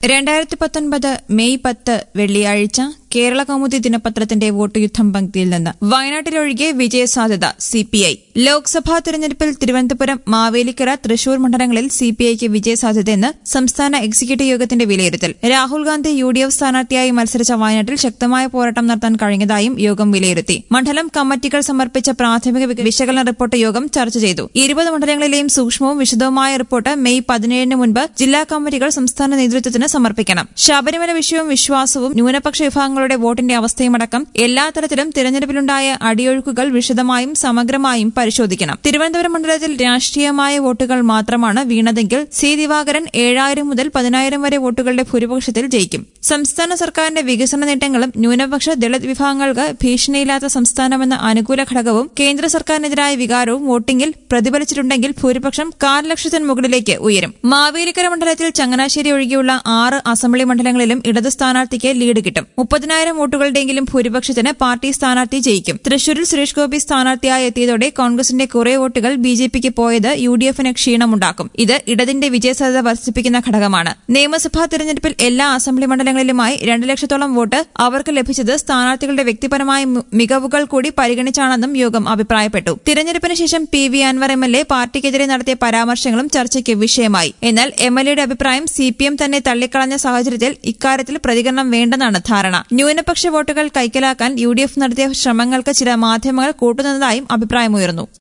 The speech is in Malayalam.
രണ്ടായിരത്തി പത്തൊൻപത് മെയ് പത്ത് വെള്ളിയാഴ്ച കേരള കൗമുദി ദിനപത്രത്തിന്റെ വോട്ട് യുദ്ധം പങ്ക്തിയിൽ നിന്ന് വയനാട്ടിലൊഴികെ വിജയസാധ്യത സിപിഐ ലോക്സഭാ തെരഞ്ഞെടുപ്പിൽ തിരുവനന്തപുരം മാവേലിക്കര തൃശൂർ മണ്ഡലങ്ങളിൽ സിപിഐക്ക് വിജയസാധ്യതയെന്ന് സംസ്ഥാന എക്സിക്യൂട്ടീവ് യോഗത്തിന്റെ വിലയിരുത്തൽ Rahul Gandhi U D F സ്ഥാനാർത്ഥിയായി മത്സരിച്ച വയനാട്ടിൽ ശക്തമായ പോരാട്ടം നടത്താൻ കഴിഞ്ഞതായും യോഗം വിലയിരുത്തി മണ്ഡലം കമ്മിറ്റികൾ സമർപ്പിച്ച പ്രാഥമിക വി- വിശകലന റിപ്പോർട്ട് യോഗം ചർച്ച ചെയ്തു ഇരുപത് മണ്ഡലങ്ങളിലെയും സൂക്ഷ്മവും വിശദവുമായ റിപ്പോർട്ട് മെയ് പതിനേഴിന് മുൻപ് ജില്ലാ കമ്മിറ്റികൾ സംസ്ഥാന നേതൃത്വത്തിന് സമർപ്പിക്കണം ശബരിമല വിഷയവും വിശ്വാസവും ന്യൂനപക്ഷ വിഭാഗങ്ങളുടെ വോട്ടിന്റെ അവസ്ഥയുമടക്കം എല്ലാ തരത്തിലും തിരഞ്ഞെടുപ്പിലുണ്ടായ അടിയൊഴുക്കുകൾ വിശദമായും സമഗ്രമായും പരിശോധിക്കണം തിരുവനന്തപുരം മണ്ഡലത്തിൽ രാഷ്ട്രീയമായ വോട്ടുകൾ മാത്രമാണ് വീണതെങ്കിൽ സി ദിവാകരൻ ഏഴായിരം മുതൽ പതിനായിരം വരെ വോട്ടുകളുടെ ഭൂരിപക്ഷത്തിൽ ജയിക്കും സംസ്ഥാന സർക്കാരിന്റെ വികസന നേട്ടങ്ങളും ന്യൂനപക്ഷ ദളിത് വിഭാഗങ്ങൾക്ക് ഭീഷണിയില്ലാത്ത സംസ്ഥാനമെന്ന അനുകൂല ഘടകവും കേന്ദ്ര സർക്കാരിനെതിരായ വികാരവും വോട്ടിംഗിൽ പ്രതിഫലിച്ചിട്ടുണ്ടെങ്കിൽ ഭൂരിപക്ഷം കാല് ലക്ഷത്തിന് മുകളിലേക്ക് ഉയരും മാവേലിക്കര മണ്ഡലത്തിൽ ചങ്ങനാശ്ശേരി ഒഴികെയുള്ള ആറ് അസംബ്ലി മണ്ഡലങ്ങളിലും ഇടത് സ്ഥാനാർത്ഥിക്ക് ലീഡ് കിട്ടും മുപ്പതിനായിരം വോട്ടുകളുടെയെങ്കിലും ഭൂരിപക്ഷത്തിന് പാർട്ടി സ്ഥാനാർത്ഥി ജയിക്കും തൃശൂരിൽ സുരേഷ് ഗോപി സ്ഥാനാർത്ഥിയായി എത്തിയതോടെ കോൺഗ്രസിന്റെ കുറെ വോട്ടുകൾ ബി ജെ പിക്ക് പോയത് യു ഡി എഫിന് ക്ഷീണമുണ്ടാക്കും ഇത് ഇടതിന്റെ വിജയസാധ്യത വർദ്ധിപ്പിക്കുന്ന ഘടകമാണ് നിയമസഭാ തെരഞ്ഞെടുപ്പിൽ എല്ലാ അസംബ്ലി മണ്ഡലങ്ങളിലുമായി രണ്ട് ലക്ഷത്തോളം വോട്ട് അവർക്ക് ലഭിച്ചത് സ്ഥാനാർത്ഥികളുടെ വ്യക്തിപരമായ മി- മികവുകൾ കൂടി പരിഗണിച്ചാണെന്നും യോഗം അഭിപ്രായപ്പെട്ടു തിരഞ്ഞെടുപ്പിന് ശേഷം P V Anwar M L A പാർട്ടിക്കെതിരെ നടത്തിയ പരാമർശങ്ങളും ചർച്ചയ്ക്ക് വിഷയമായി എന്നാൽ എം എൽ എയുടെ അഭിപ്രായം സി പി എം തന്നെ തള്ളിക്കളഞ്ഞ സാഹചര്യത്തിൽ ഇക്കാര്യത്തിൽ പ്രതികരണം വേണ്ടെന്നാണ് ധാരണ ന്യൂനപക്ഷ വോട്ടുകൾ കൈക്കലാക്കാൻ യു ഡി എഫ് നടത്തിയ ശ്രമങ്ങൾക്ക് ചില മാധ്യമങ്ങൾ കൂട്ടുനിന്നതായും അഭിപ്രായമുയർന്നു